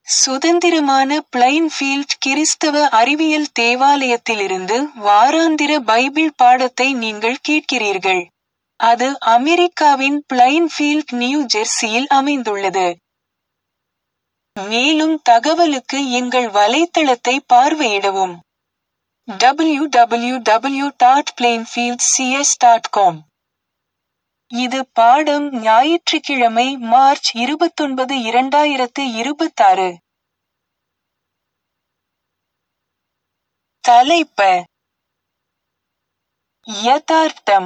சுதந்திரமான பிளைன்ஃபீல்ட் கிறிஸ்தவ அறிவியல் தேவாலயத்திலிருந்து வாராந்திர பைபிள் பாடத்தை நீங்கள் கேட்கிறீர்கள். அது அமெரிக்காவின் பிளைன்ஃபீல்ட் நியூ ஜெர்சியில் அமைந்துள்ளது. மேலும் தகவலுக்கு எங்கள் வலைத்தளத்தை பார்வையிடவும். www.plainfieldcs.com இது பாடம் ஞாயிற்றுக்கிழமை மார்ச் இருபத்தொன்பது இரண்டாயிரத்து இருபத்தாறு. தலைப்ப யதார்த்தம்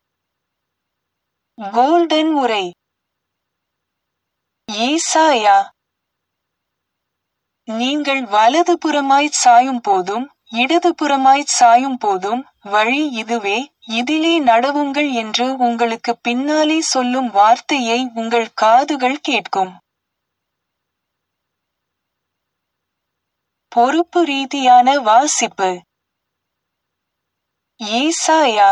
கோல்டன் உரை ஏசாயா நீங்கள் வலதுபுறமாய்ச் சாயும் போதும் இடதுபுறமாய்ச் சாயும் போதும் வழி இதுவே இதிலே நடவுங்கள் என்று உங்களுக்கு பின்னாலே சொல்லும் வார்த்தையை உங்கள் காதுகள் கேட்கும். பொறுப்பு ரீதியான வாசிப்பு ஏசாயா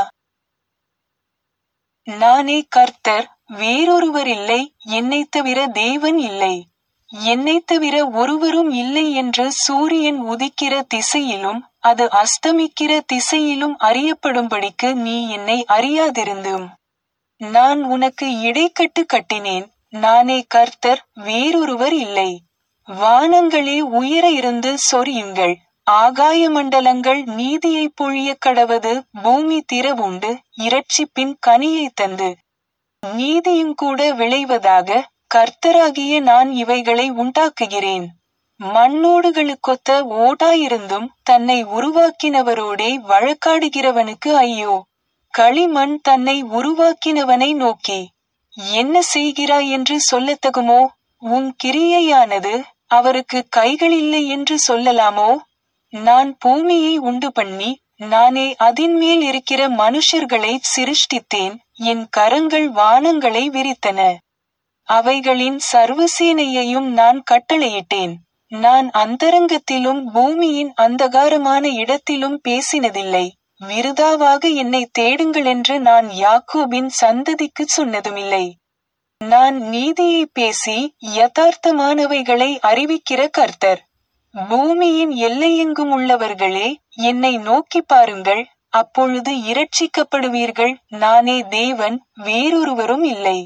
நானே கர்த்தர் வேறொருவரில்லை என்னைத் தவிர தேவன் இல்லை என்னைத் தவிர ஒருவரும் இல்லை என்று சூரியன் உதிக்கிற திசையிலும் அது அஸ்தமிக்கிற திசையிலும் அறியப்படும்படிக்கு நீ என்னை அறியாதிருந்தும் நான் உனக்கு இடைக்கட்டு கட்டினேன் நானே கர்த்தர் வேறொருவர் இல்லை வானங்களே உயர இருந்து சொரியுங்கள் ஆகாய மண்டலங்கள் நீதியைப் பொழியக் கடவது பூமி திறவுண்டு இரட்சிப்பின் கனியைத் தந்து நீதியும் கூட விளைவதாக கர்த்தராகிய நான் இவைகளை உண்டாக்குகிறேன் மண்ணோடுகளுக்கொத்த ஓடாயிருந்தும் தன்னை உருவாக்கினவரோடே வழக்காடுகிறவனுக்கு ஐயோ களிமண் தன்னை உருவாக்கினவனை நோக்கி என்ன செய்கிறாய் என்று சொல்லத்தகுமோ உன் கிரியையானது அவருக்கு கைகளில்லை என்று சொல்லலாமோ நான் பூமியை உண்டு பண்ணி நானே அதின்மேல் இருக்கிற மனுஷர்களை சிருஷ்டித்தேன் என் கரங்கள் வானங்களை விரித்தன அவைகளின் சர்வசேனையையும் நான் கட்டளையிட்டேன் நான் அந்தரங்கத்திலும் பூமியின் அந்தகாரமான இடத்திலும் பேசினதில்லை விருதாவாக என்னை தேடுங்களென்று நான் யாக்கோபின் சந்ததிக்குச் சொன்னதுமில்லை நான் நீதியை பேசி யதார்த்தமானவைகளை அறிவிக்கிற கர்த்தர் பூமியின் எல்லையெங்கும் உள்ளவர்களே என்னை நோக்கி பாருங்கள் அப்பொழுது இரட்சிக்கப்படுவீர்கள் நானே தேவன் வேறொருவரும் இல்லை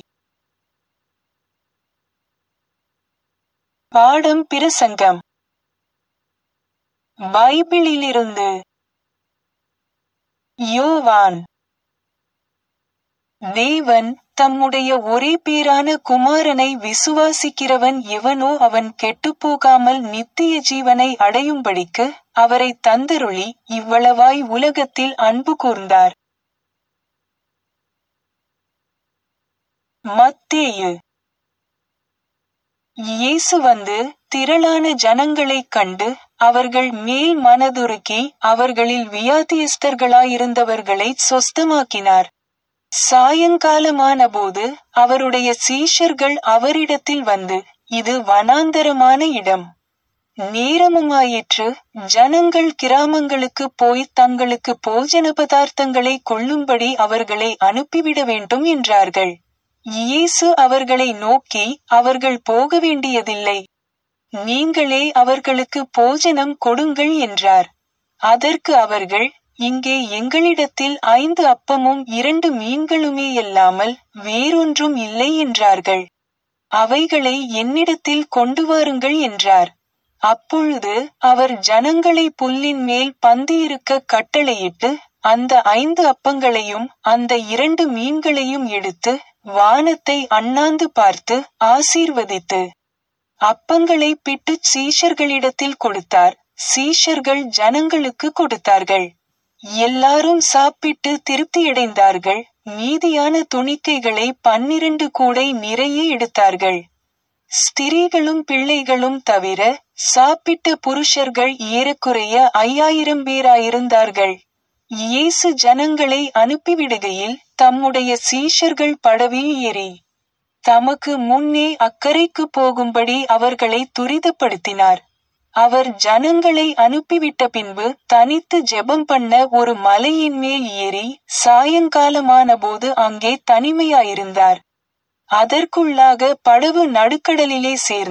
பாடம் பிரசங்கம் பைபிளிலிருந்து யோவான் தேவன் தம்முடைய ஒரே பேரான குமாரனை விசுவாசிக்கிறவன் எவனோ அவன் கெட்டுப்போகாமல் நித்திய ஜீவனை அடையும்படிக்கு அவரை தந்தருளி இவ்வளவாய் உலகத்தில் அன்பு கூர்ந்தார் மத்தேயு இயேசு வந்து திரளான ஜனங்களைக் கண்டு அவர்கள் மேல் மனதுருக்கி அவர்களில் வியாதியஸ்தர்களாயிருந்தவர்களை சொஸ்தமாக்கினார் சாயங்காலமானபோது அவருடைய சீஷர்கள் அவரிடத்தில் வந்து இது வனாந்தரமான இடம் நேரமுமாயிற்று ஜனங்கள் கிராமங்களுக்கு போய் தங்களுக்கு போஜன பதார்த்தங்களை கொள்ளும்படி அவர்களை அனுப்பிவிட வேண்டும் என்றார்கள் இயேசு அவர்களை நோக்கி அவர்கள் போக வேண்டியதில்லை நீங்களே அவர்களுக்கு போஜனம் கொடுங்கள் என்றார் அதற்கு அவர்கள் இங்கே எங்களிடத்தில் ஐந்து அப்பமும் இரண்டு மீன்களுமேயல்லாமல் வேறொன்றும் இல்லை என்றார்கள் அவைகளை என்னிடத்தில் கொண்டு வாருங்கள் என்றார் அப்பொழுது அவர் ஜனங்களை புல்லின் மேல் பந்தியிருக்க கட்டளையிட்டு அந்த ஐந்து அப்பங்களையும் அந்த இரண்டு மீன்களையும் எடுத்து வானத்தை அண்ணாந்து பார்த்து ஆசீர்வதித்து அப்பங்களை பிட்டுச் சீஷர்களிடத்தில் கொடுத்தார் சீஷர்கள் ஜனங்களுக்கு கொடுத்தார்கள் எல்லாரும் சாப்பிட்டு திருப்தியடைந்தார்கள் மீதியான துணிக்கைகளை பன்னிரண்டு கூடை நிறைய எடுத்தார்கள் ஸ்திரீகளும் பிள்ளைகளும் தவிர சாப்பிட்ட புருஷர்கள் ஏறக்குறைய ஐயாயிரம் பேராயிருந்தார்கள் இயேசு ஜனங்களை அனுப்பிவிடுகையில் தம்முடைய சீஷர்கள் படவில் ஏறி தமக்கு முன்னே அக்கறைக்கு போகும்படி அவர்களை துரிதப்படுத்தினார் அவர் ஜனங்களை அனுப்பிவிட்ட பின்பு தனித்து ஜெபம் பண்ண ஒரு மலையின் மேல் ஏறி சாயங்காலமான போது அங்கே தனிமையாயிருந்தார் அதற்குள்ளாக படவு நடுக்கடலிலே சேர்ந்து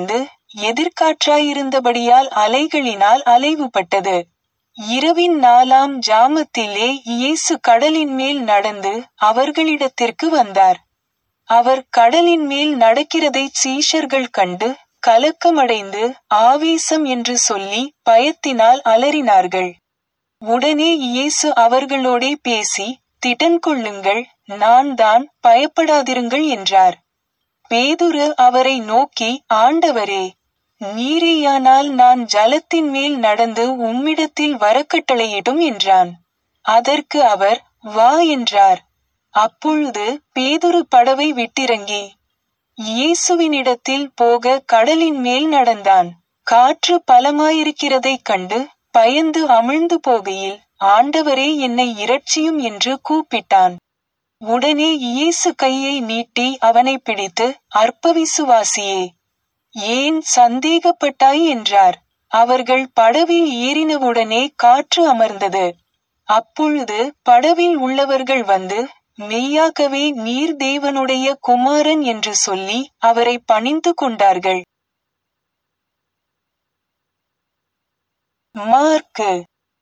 எதிர்காற்றாயிருந்தபடியால் அலைகளினால் அலைவுபட்டது இரவின் நாலாம் ஜாமத்திலே இயேசு கடலின் மேல் நடந்து அவர்களிடத்திற்கு வந்தார் அவர் கடலின் மேல் நடக்கிறதைச் சீஷர்கள் கண்டு கலக்கமடைந்து ஆவேசம் என்று சொல்லி பயத்தினால் அலறினார்கள் உடனே இயேசு அவர்களோடே பேசி திடன் கொள்ளுங்கள் நான் தான் பயப்படாதிருங்கள் என்றார் பேதுரு அவரை நோக்கி ஆண்டவரே நீரேயானால் நான் ஜலத்தின் மேல் நடந்து உம்மிடத்தில் வரக்கட்டளையிடும் என்றான் அதற்கு அவர் வா என்றார் அப்பொழுது பேதுரு படவை விட்டிறங்கி இயேசுவினிடத்தில் போக கடலின் மேல் நடந்தான் காற்று பலமாயிருக்கிறதைக் கண்டு பயந்து அமிழ்ந்து போகையில் ஆண்டவரே என்னை இரட்சியும் என்று கூப்பிட்டான் உடனே இயேசு கையை நீட்டி அவனை பிடித்து அற்பவிசுவாசியே ஏன் சந்தேகப்பட்டாய் என்றார் அவர்கள் படவில் ஏறினவுடனே காற்று அமர்ந்தது அப்பொழுது படவில் உள்ளவர்கள் வந்து மெய்யாகவே நீர் தேவனுடைய குமாரன் என்று சொல்லி அவரை பணிந்து கொண்டார்கள் மார்க்கு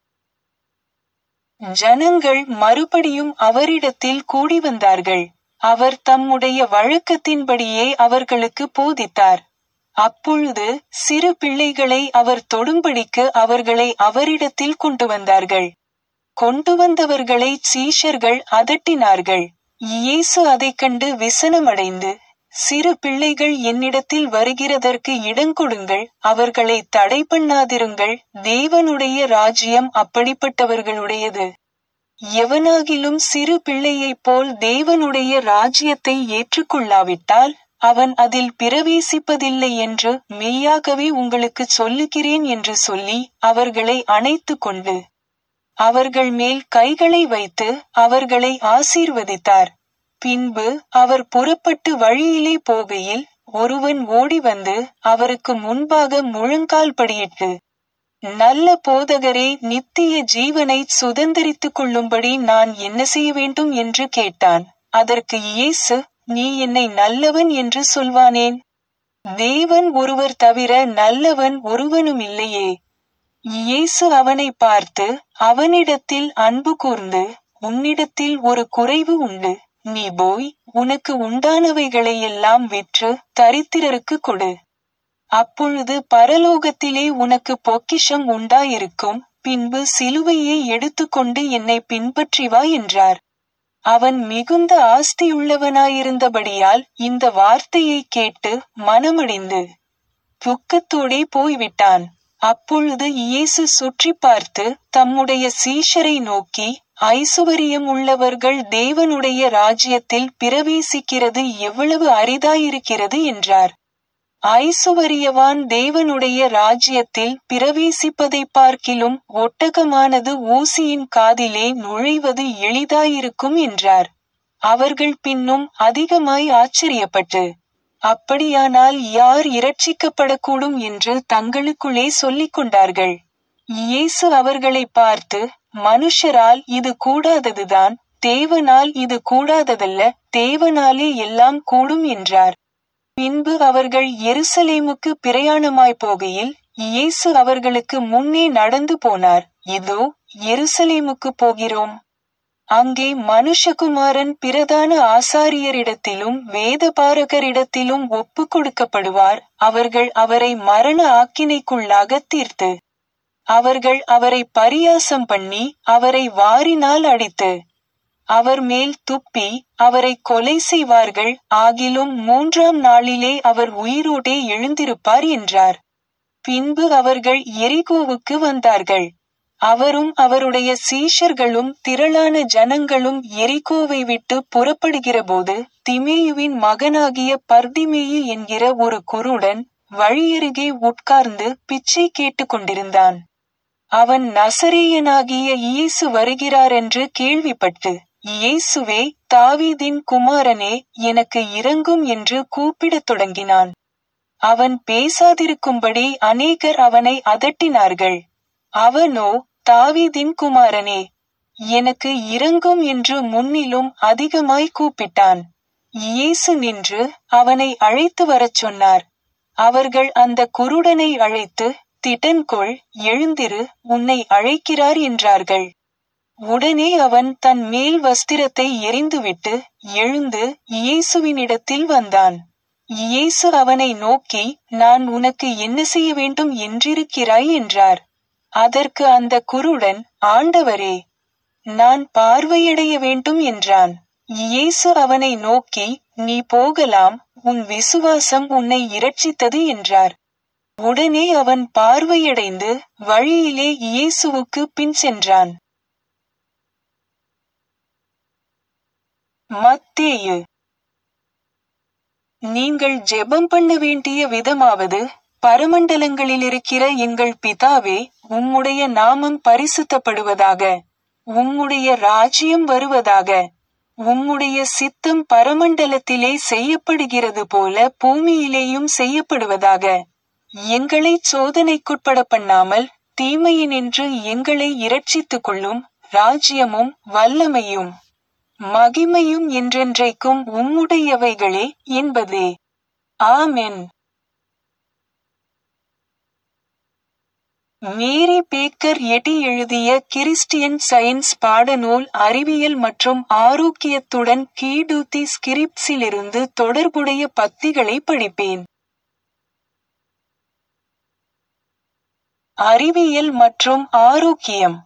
ஜனங்கள் மறுபடியும் அவரிடத்தில் கூடி வந்தார்கள் அவர் தம்முடைய வழக்கத்தின்படியே அவர்களுக்கு போதித்தார் அப்பொழுது சிறு பிள்ளைகளை அவர் தொடும்படிக்கு அவர்களை அவரிடத்தில் கொண்டு வந்தார்கள் கொண்டு வந்தவர்களை சீஷர்கள் அதட்டினார்கள் இயேசு அதைக் கண்டு விசனமடைந்து சிறு பிள்ளைகள் என்னிடத்தில் வருகிறதற்கு இடங்கொடுங்கள் அவர்களை தடை பண்ணாதிருங்கள் தேவனுடைய ராஜ்யம் அப்படிப்பட்டவர்களுடையது எவனாகிலும் சிறு பிள்ளையைப் போல் தேவனுடைய ராஜ்யத்தை ஏற்றுக்கொள்ளாவிட்டால் அவன் அதில் பிரவேசிப்பதில்லை என்று மெய்யாகவே உங்களுக்கு சொல்லுகிறேன் என்று சொல்லி அவர்களை அணைத்து கொண்டு அவர்கள் மேல் கைகளை வைத்து அவர்களை ஆசீர்வதித்தார் பின்பு அவர் புறப்பட்டு வழியிலே போகையில் ஒருவன் ஓடி வந்து அவருக்கு முன்பாக முழங்கால் படியிட்டு நல்ல போதகரே நித்திய ஜீவனை சுதந்திரித்துக் கொள்ளும்படி நான் என்ன செய்ய வேண்டும் என்று கேட்டான் அதற்கு இயேசு நீ என்னை நல்லவன் என்று சொல்வானேன் தேவன் ஒருவர் தவிர நல்லவன் ஒருவனும் இல்லையே இயேசு அவனை பார்த்து அவனிடத்தில் அன்பு கூர்ந்து உன்னிடத்தில் ஒரு குறைவு உண்டு நீ போய் உனக்கு உண்டானவைகளை எல்லாம் விற்று தரித்திரருக்கு கொடு அப்பொழுது பரலோகத்திலே உனக்கு பொக்கிஷம் உண்டாயிருக்கும் பின்பு சிலுவையை எடுத்துக்கொண்டு என்னை பின்பற்றி வா என்றார் அவன் மிகுந்த ஆஸ்தியுள்ளவனாயிருந்தபடியால் இந்த வார்த்தையை கேட்டு மனமடிந்து துக்கத்தோடே போய்விட்டான் அப்பொழுது இயேசு சுற்றி பார்த்து தம்முடைய சீஷரை நோக்கி ஐசுவரியம் உள்ளவர்கள் தேவனுடைய ராஜ்யத்தில் பிரவேசிக்கிறது எவ்வளவு அரிதாயிருக்கிறது என்றார் ஐசுவரியவான் தேவனுடைய ராஜ்யத்தில் பிரவேசிப்பதை பார்க்கிலும் ஒட்டகமானது ஊசியின் காதிலே நுழைவது எளிதாயிருக்கும் என்றார் அவர்கள் பின்னும் அதிகமாய் ஆச்சரியப்பட்டு அப்படியானால் யார் இரட்சிக்கப்படக்கூடும் என்று தங்களுக்குள்ளே சொல்லிக் கொண்டார்கள் இயேசு அவர்களை பார்த்து மனுஷரால் இது கூடாததுதான் தேவனால் இது கூடாததல்ல தேவனாலே எல்லாம் கூடும் என்றார் பின்பு அவர்கள் எருசலேமுக்கு பிரயாணமாய் போகையில் இயேசு அவர்களுக்கு முன்னே நடந்து போனார் இதோ எருசலேமுக்கு போகிறோம் அங்கே மனுஷகுமாரன் பிரதான ஆசாரியரிடத்திலும் வேதபாரகரிடத்திலும் ஒப்பு கொடுக்கப்படுவார் அவர்கள் அவரை மரண ஆக்கினைக்குள்ளாக தீர்த்து அவர்கள் அவரை பரியாசம் பண்ணி அவரை வாரினால் அடித்து அவர் மேல் துப்பி அவரை கொலை செய்வார்கள் ஆகிலும் மூன்றாம் நாளிலே அவர் உயிரோடே எழுந்திருப்பார் என்றார் பின்பு அவர்கள் எரிகோவுக்கு வந்தார்கள் அவரும் அவருடைய சீஷர்களும் திரளான ஜனங்களும் எரிகோவை விட்டு புறப்படுகிறபோது திமேயுவின் மகனாகிய பர்திமேயு என்கிற ஒரு குருடன் வழியருகே உட்கார்ந்து பிச்சை கேட்டுக் கொண்டிருந்தான் அவன் நசரேயனாகிய இயேசு வருகிறார் என்று கேள்விப்பட்டு இயேசுவே தாவீதின் குமாரனே எனக்கு இறங்கும் என்று கூப்பிடத் தொடங்கினான் அவன் பேசாதிருக்கும்படி அநேகர் அவனை அதட்டினார்கள் அவனோ தாவீதின் குமாரனே எனக்கு இறங்கும் என்று முன்னிலும் அதிகமாய் கூப்பிட்டான் இயேசு நின்று அவனை அழைத்து வரச் சொன்னார் அவர்கள் அந்த குருடனை அழைத்து திடன்கொள் எழுந்திரு உன்னை அழைக்கிறார் என்றார்கள் உடனே அவன் தன் மேல் வஸ்திரத்தை எரிந்துவிட்டு எழுந்து இயேசுவினிடத்தில் வந்தான் இயேசு அவனை நோக்கி நான் உனக்கு என்ன செய்ய வேண்டும் என்றிருக்கிறாய் என்றார் அதற்கு அந்த குருடன் ஆண்டவரே நான் பார்வையடைய வேண்டும் என்றான் இயேசு அவனை நோக்கி நீ போகலாம் உன் விசுவாசம் உன்னை இரட்சித்தது என்றார் உடனே அவன் பார்வையடைந்து வழியிலே இயேசுவுக்கு பின் சென்றான் மத்தேயு நீங்கள் ஜெபம் பண்ண வேண்டிய விதமாவது பரமண்டலங்களில் இருக்கிற எங்கள் பிதாவே உம்முடைய நாமம் பரிசுத்தப்படுவதாக உம்முடைய ராஜ்யம் வருவதாக உம்முடைய சித்தம் பரமண்டலத்திலே செய்யப்படுகிறது போல பூமியிலேயும் செய்யப்படுவதாக எங்களை சோதனைக்குட்பட பண்ணாமல் தீமையினின்று எங்களை இரட்சித்துக் கொள்ளும் ராஜ்யமும் வல்லமையும் மகிமையும் என்றென்றைக்கும் உம்முடையவைகளே என்பதே ஆமென் மேரி பேக்கர் எட்டி எழுதிய கிறிஸ்டியன் சயின்ஸ் பாடநூல் அறிவியல் மற்றும் ஆரோக்கியத்துடன் கீடூத்தி ஸ்கிரிப்ஸிலிருந்து தொடர்புடைய பத்திகளை படிப்பேன் அறிவியல் மற்றும் ஆரோக்கியம்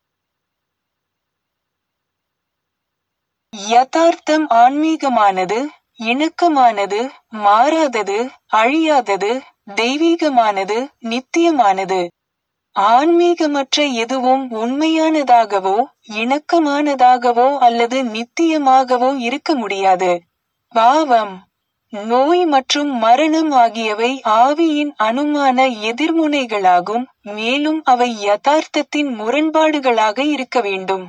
யதார்த்தம் ஆன்மீகமானது இணக்கமானது மாறாதது அழியாதது தெய்வீகமானது நித்தியமானது ஆன்மீகமற்ற எதுவும் உண்மையானதாகவோ இணக்கமானதாகவோ அல்லது நித்தியமாகவோ இருக்க முடியாது பாவம் நோய் மற்றும் மரணம் ஆகியவை ஆவியின் அனுமான எதிர்முனைகளாகும் மேலும் அவை யதார்த்தத்தின் முரண்பாடுகளாக இருக்க வேண்டும்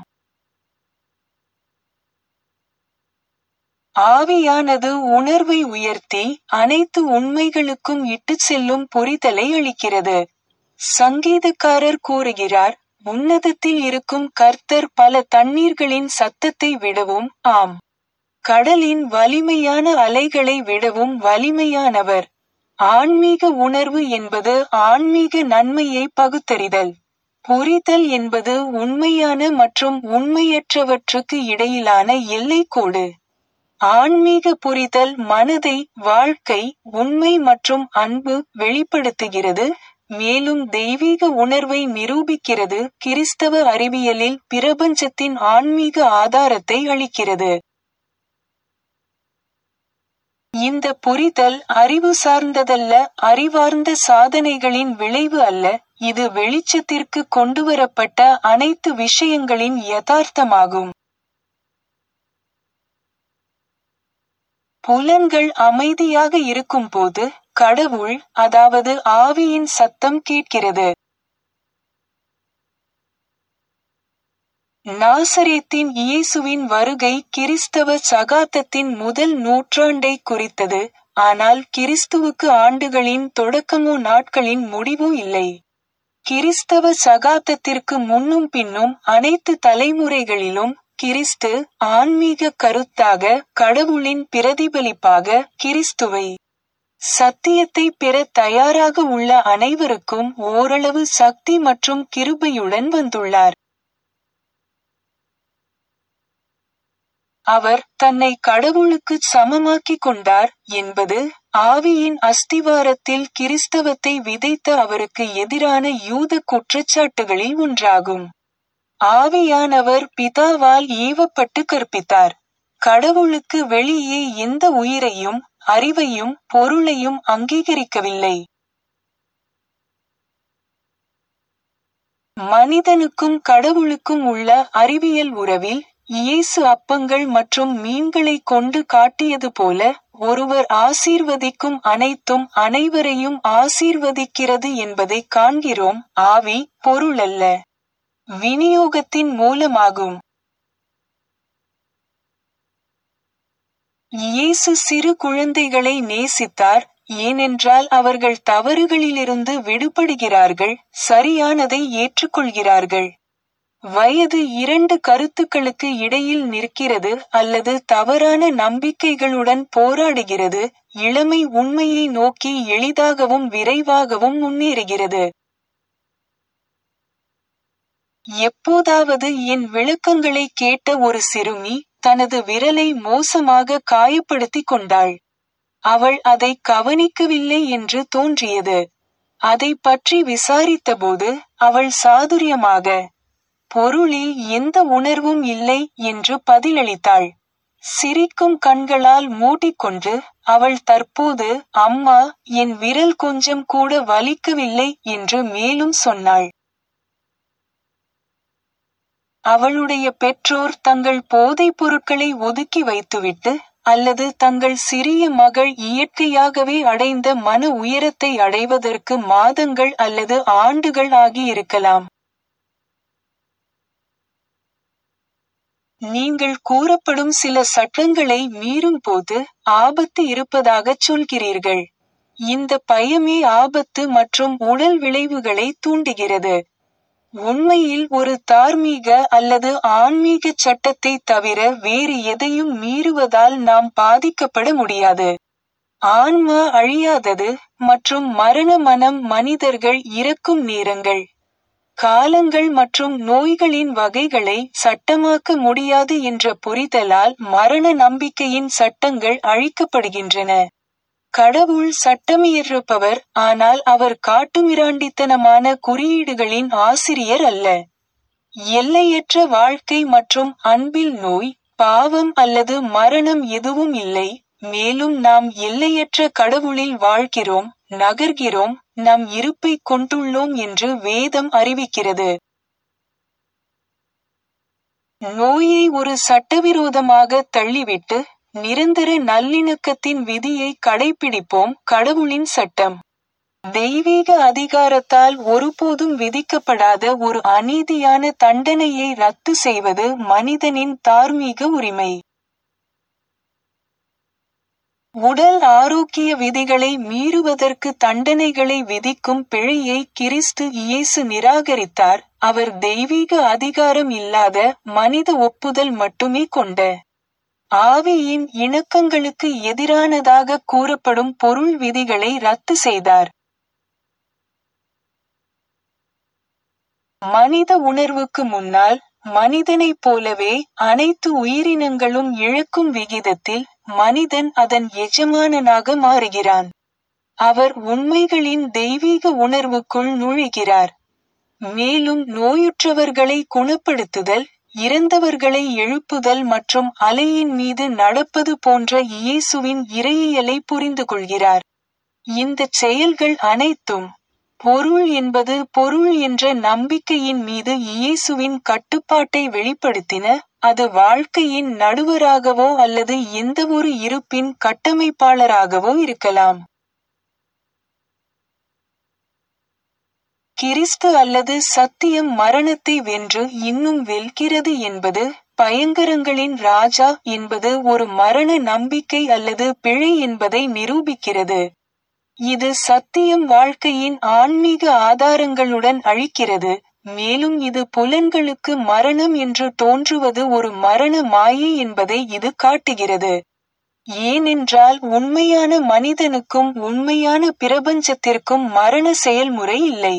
ஆவியானது உணர்வை உயர்த்தி அனைத்து உண்மைகளுக்கும் இட்டுச் செல்லும் புரிதலை அளிக்கிறது சங்கீதக்காரர் கூறுகிறார் உன்னதத்தில் இருக்கும் கர்த்தர் பல தண்ணீர்களின் சத்தத்தை விடவும் ஆம் கடலின் வலிமையான அலைகளை விடவும் வலிமையானவர் ஆன்மீக உணர்வு என்பது ஆன்மீக நன்மையை பகுத்தறிதல் புரிதல் என்பது உண்மையான மற்றும் உண்மையற்றவற்றுக்கு இடையிலான எல்லைக்கோடு ஆன்மீக புரிதல் மனதை வாழ்க்கை உண்மை மற்றும் அன்பு வெளிப்படுத்துகிறது மேலும் தெய்வீக உணர்வை நிரூபிக்கிறது கிறிஸ்தவ அறிவியலில் பிரபஞ்சத்தின் ஆன்மீக ஆதாரத்தை அளிக்கிறது இந்த புரிதல் அறிவு சார்ந்ததல்ல அறிவார்ந்த சாதனைகளின் விளைவு அல்ல இது வெளிச்சத்திற்கு கொண்டுவரப்பட்ட அனைத்து விஷயங்களின் யதார்த்தமாகும் புலன்கள் அமைதியாக இருக்கும்போது கடவுள் அதாவது ஆவியின் சத்தம் கேட்கிறது நாசரேத்தின் இயேசுவின் வருகை கிறிஸ்தவ சகாத்தத்தின் முதல் நூற்றாண்டை குறித்தது ஆனால் கிறிஸ்துவுக்கு ஆண்டுகளின் தொடக்கமோ நாட்களின் முடிவோ இல்லை கிறிஸ்தவ சகாத்தத்திற்கு முன்னும் பின்னும் அனைத்து தலைமுறைகளிலும் கிறிஸ்து ஆன்மீக கருத்தாக கடவுளின் பிரதிபலிப்பாக கிறிஸ்துவை சத்தியத்தை பெற தயாராக உள்ள அனைவருக்கும் ஓரளவு சக்தி மற்றும் கிருபையுடன் வந்துள்ளார் அவர் தன்னை கடவுளுக்கு சமமாக்கிக் கொண்டார் என்பது ஆவியின் அஸ்திவாரத்தில் கிறிஸ்தவத்தை விதைத்த அவருக்கு எதிரான யூத குற்றச்சாட்டுகளில் ஒன்றாகும் ஆவியானவர் பிதாவால் ஏவப்பட்டு கற்பித்தார் கடவுளுக்கு வெளியே எந்த உயிரையும் அறிவையும் பொருளையும் அங்கீகரிக்கவில்லை மனிதனுக்கும் கடவுளுக்கும் உள்ள அறிவியல் உறவில் இயேசு அப்பங்கள் மற்றும் மீன்களை கொண்டு காட்டியது போல ஒருவர் ஆசீர்வதிக்கும் அனைத்தும் அனைவரையும் ஆசீர்வதிக்கிறது என்பதை காண்கிறோம் ஆவி பொருளல்ல விநியோகத்தின் மூலமாகும் இயேசு சிறு குழந்தைகளை நேசித்தார் ஏனென்றால் அவர்கள் தவறுகளிலிருந்து விடுபடுகிறார்கள் சரியானதை ஏற்றுக்கொள்கிறார்கள் வயது இரண்டு கருத்துக்களுக்கு இடையில் நிற்கிறது அல்லது தவறான நம்பிக்கைகளுடன் போராடுகிறது இளமை உண்மையை நோக்கி எளிதாகவும் விரைவாகவும் முன்னேறுகிறது எப்போதாவது என் விளக்கங்களை கேட்ட ஒரு சிறுமி தனது விரலை மோசமாக காயப்படுத்திக் கொண்டாள் அவள் அதை கவனிக்கவில்லை என்று தோன்றியது அதை பற்றி விசாரித்தபோது அவள் சாதுரியமாக பொருளில் எந்த உணர்வும் இல்லை என்று பதிலளித்தாள் சிரிக்கும் கண்களால் மூடிக்கொண்டு அவள் தற்போது அம்மா என் விரல் கொஞ்சம் கூட வலிக்கவில்லை என்று மேலும் சொன்னாள் அவளுடைய பெற்றோர் தங்கள் போதைப் பொருட்களை ஒதுக்கி வைத்துவிட்டு அல்லது தங்கள் சிறிய மகள் இயற்கையாகவே அடைந்த மன உயரத்தை அடைவதற்கு மாதங்கள் அல்லது ஆண்டுகள் ஆகியிருக்கலாம் நீங்கள் கூறப்படும் சில சட்டங்களை மீறும் போது ஆபத்து இருப்பதாகச் சொல்கிறீர்கள் இந்த பயமே ஆபத்து மற்றும் உடல் விளைவுகளை தூண்டுகிறது உண்மையில் ஒரு தார்மீக அல்லது ஆன்மீக சட்டத்தை தவிர வேறு எதையும் மீறுவதால் நாம் பாதிக்கப்பட முடியாது ஆன்மா அழியாதது மற்றும் மரண மனம் மனிதர்கள் இறக்கும் நேரங்கள் காலங்கள் மற்றும் நோய்களின் வகைகளை சட்டமாக்க முடியாது என்ற புரிதலால் மரண நம்பிக்கையின் சட்டங்கள் அழிக்கப்படுகின்றன கடவுள் சட்டமியற்றுப்பவர் ஆனால் அவர் காட்டுமிராண்டித்தனமான குறியீடுகளின் ஆசிரியர் அல்ல எல்லையற்ற வாழ்க்கை மற்றும் அன்பில் நோய் பாவம் அல்லது மரணம் எதுவும் இல்லை மேலும் நாம் எல்லையற்ற கடவுளில் வாழ்கிறோம் நகர்கிறோம் நம் இருப்பை கொண்டுள்ளோம் என்று வேதம் அறிவிக்கிறது நோயை ஒரு சட்டவிரோதமாக தள்ளிவிட்டு நிரந்தர நல்லிணக்கத்தின் விதியை கடைபிடிப்போம் கடவுளின் சட்டம் தெய்வீக அதிகாரத்தால் ஒருபோதும் விதிக்கப்படாத ஒரு அநீதியான தண்டனையை ரத்து செய்வது மனிதனின் தார்மீக உரிமை உடல் ஆரோக்கிய விதிகளை மீறுவதற்கு தண்டனைகளை விதிக்கும் பிழையை கிறிஸ்து இயேசு நிராகரித்தார் அவர் தெய்வீக அதிகாரம் இல்லாத மனித ஒப்புதல் மட்டுமே கொண்ட ஆவியின் இணக்கங்களுக்கு எதிரானதாக கூறப்படும் பொருள் விதிகளை ரத்து செய்தார் மனித உணர்வுக்கு முன்னால் மனிதனைப் போலவே அனைத்து உயிரினங்களும் இழக்கும் விகிதத்தில் மனிதன் அதன் எஜமானனாக மாறுகிறான் அவர் உண்மைகளின் தெய்வீக உணர்வுக்குள் நுழைகிறார் மேலும் நோயுற்றவர்களை குணப்படுத்துதல் இறந்தவர்களை எழுப்புதல் மற்றும் அலையின் மீது நடப்பது போன்ற இயேசுவின் இறையியலை புரிந்து கொள்கிறார் இந்தச் செயல்கள் அனைத்தும் பொருள் என்பது பொருள் என்ற நம்பிக்கையின் மீது இயேசுவின் கட்டுப்பாட்டை வெளிப்படுத்தின அது வாழ்க்கையின் நடுவராகவோ அல்லது எந்தவொரு இருப்பின் கட்டமைப்பாளராகவோ இருக்கலாம் கிறிஸ்து அல்லது சத்தியம் மரணத்தை வென்று இன்னும் வெல்கிறது என்பது பயங்கரங்களின் ராஜா என்பது ஒரு மரண நம்பிக்கை அல்லது பிழை என்பதை நிரூபிக்கிறது இது சத்தியம் வாழ்க்கையின் ஆன்மீக ஆதாரங்களுடன் அழிக்கிறது மேலும் இது புலன்களுக்கு மரணம் என்று தோன்றுவது ஒரு மரண மாயை என்பதை இது காட்டுகிறது ஏனென்றால் உண்மையான மனிதனுக்கும் உண்மையான பிரபஞ்சத்திற்கும் மரண செயல்முறை இல்லை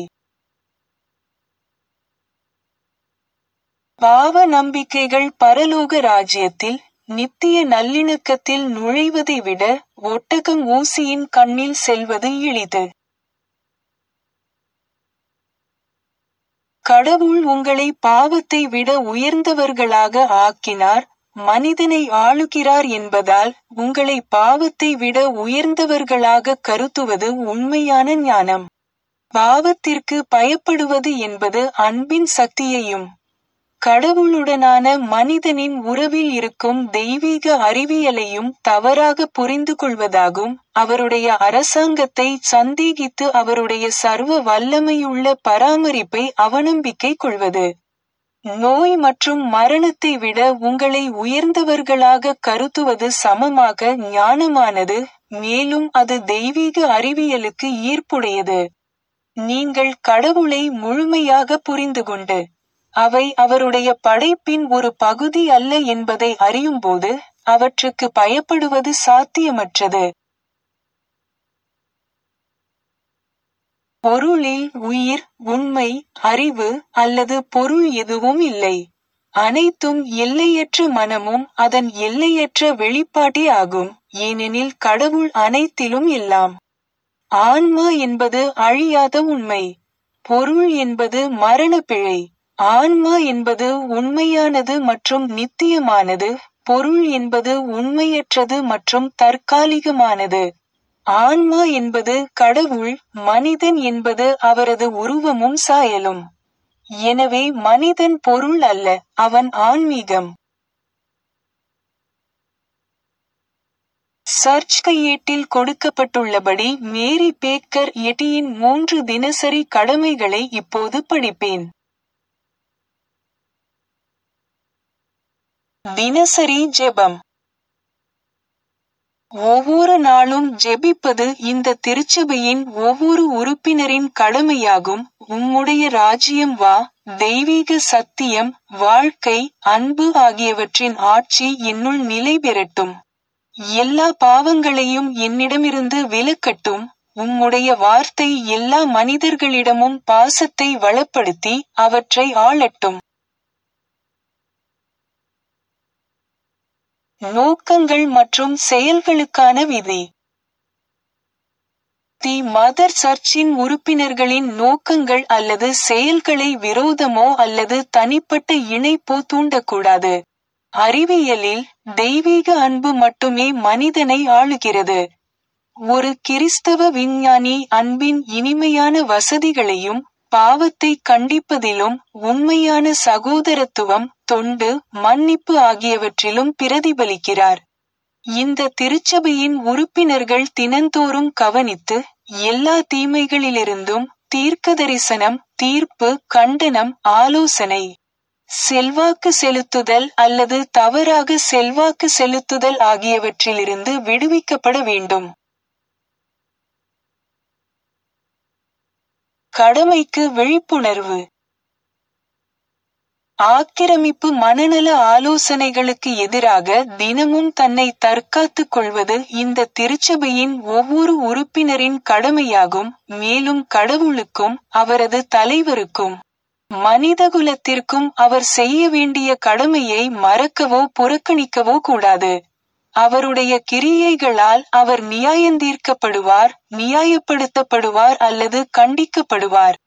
பாவ நம்பிக்கைகள் பரலோக ராஜ்யத்தில் நித்திய நல்லிணக்கத்தில் நுழைவதை விட ஒட்டகம் ஊசியின் கண்ணில் செல்வது எளிது கடவுள் உங்களை பாவத்தை விட உயர்ந்தவர்களாக ஆக்கினார் மனிதனை ஆளுகிறார் என்பதால் உங்களை பாவத்தை விட உயர்ந்தவர்களாக கருத்துவது உண்மையான ஞானம் பாவத்திற்கு பயப்படுவது என்பது அன்பின் சக்தியையும் கடவுளுடனான மனிதனின் உறவில் இருக்கும் தெய்வீக அறிவியலையும் தவறாக புரிந்து கொள்வதாகும் அவருடைய அரசாங்கத்தை சந்தேகித்து அவருடைய சர்வ வல்லமையுள்ள பராமரிப்பை அவநம்பிக்கை கொள்வது நோய் மற்றும் மரணத்தை விட உங்களை உயர்ந்தவர்களாக கருத்துவது சமமாக ஞானமானது மேலும் அது தெய்வீக அறிவியலுக்கு ஈர்ப்புடையது நீங்கள் கடவுளை முழுமையாக புரிந்து கொண்டு அவை அவருடைய படைப்பின் ஒரு பகுதி அல்ல என்பதை அறியும்போது அவற்றுக்கு பயப்படுவது சாத்தியமற்றது பொருளில் உயிர் உண்மை அறிவு அல்லது பொருள் எதுவும் இல்லை அனைத்தும் எல்லையற்ற மனமும் அதன் எல்லையற்ற வெளிப்பாட்டே ஆகும் ஏனெனில் கடவுள் அனைத்திலும் எல்லாம் ஆன்மா என்பது அழியாத உண்மை பொருள் என்பது மரண பிழை ஆன்மா என்பது உண்மையானது மற்றும் நித்தியமானது பொருள் என்பது உண்மையற்றது மற்றும் தற்காலிகமானது ஆன்மா என்பது கடவுள் மனிதன் என்பது அவரது உருவமும் சாயலும் எனவே மனிதன் பொருள் அல்ல அவன் ஆன்மீகம் சர்ச் கையேட்டில் கொடுக்கப்பட்டுள்ளபடி மேரி பேக்கர் எட்டியின் மூன்று தினசரி கடமைகளை இப்போது படிப்பேன் தினசரி ஜெபம் ஒவ்வொரு நாளும் ஜெபிப்பது இந்த திருச்சபையின் ஒவ்வொரு உறுப்பினரின் கடமையாகும் உம்முடைய ராஜ்யம் வா தெய்வீக சத்தியம் வாழ்க்கை அன்பு ஆகியவற்றின் ஆட்சி என்னுள் நிலை பெறட்டும் எல்லா பாவங்களையும் என்னிடமிருந்து விலக்கட்டும் உம்முடைய வார்த்தை எல்லா மனிதர்களிடமும் பாசத்தை வளப்படுத்தி அவற்றை ஆளட்டும் நோக்கங்கள் மற்றும் செயல்களுக்கான விதி தி மதர் சர்ச்சின் உறுப்பினர்களின் நோக்கங்கள் அல்லது செயல்களை விரோதமோ அல்லது தனிப்பட்ட இணைப்போ தூண்டக்கூடாது அறிவியலில் தெய்வீக அன்பு மட்டுமே மனிதனை ஆளுகிறது ஒரு கிறிஸ்தவ விஞ்ஞானி அன்பின் இனிமையான வசதிகளையும் பாவத்தை கண்டிப்பதிலும் உண்மையான சகோதரத்துவம் தொண்டு மன்னிப்பு ஆகியவற்றிலும் பிரதிபலிக்கிறார் இந்த திருச்சபையின் உறுப்பினர்கள் தினந்தோறும் கவனித்து எல்லா தீமைகளிலிருந்தும் தீர்க்கதரிசனம் தீர்ப்பு கண்டனம் ஆலோசனை செல்வாக்கு செலுத்துதல் அல்லது தவறாக செல்வாக்கு செலுத்துதல் ஆகியவற்றிலிருந்து விடுவிக்கப்பட வேண்டும் கடமைக்கு விழிப்புணர்வு ஆக்கிரமிப்பு மனநல ஆலோசனைகளுக்கு எதிராக தினமும் தன்னை தற்காத்துக் கொள்வது இந்த திருச்சபையின் ஒவ்வொரு உறுப்பினரின் கடமையாகும் மேலும் கடவுளுக்கும் அவரது தலைவருக்கும் மனிதகுலத்திற்கும் அவர் செய்ய வேண்டிய கடமையை மறக்கவோ புறக்கணிக்கவோ கூடாது அவருடைய கிரியைகளால் அவர் நியாயந்தீர்க்கப்படுவார் நியாயப்படுத்தப்படுவார் அல்லது கண்டிக்கப்படுவார்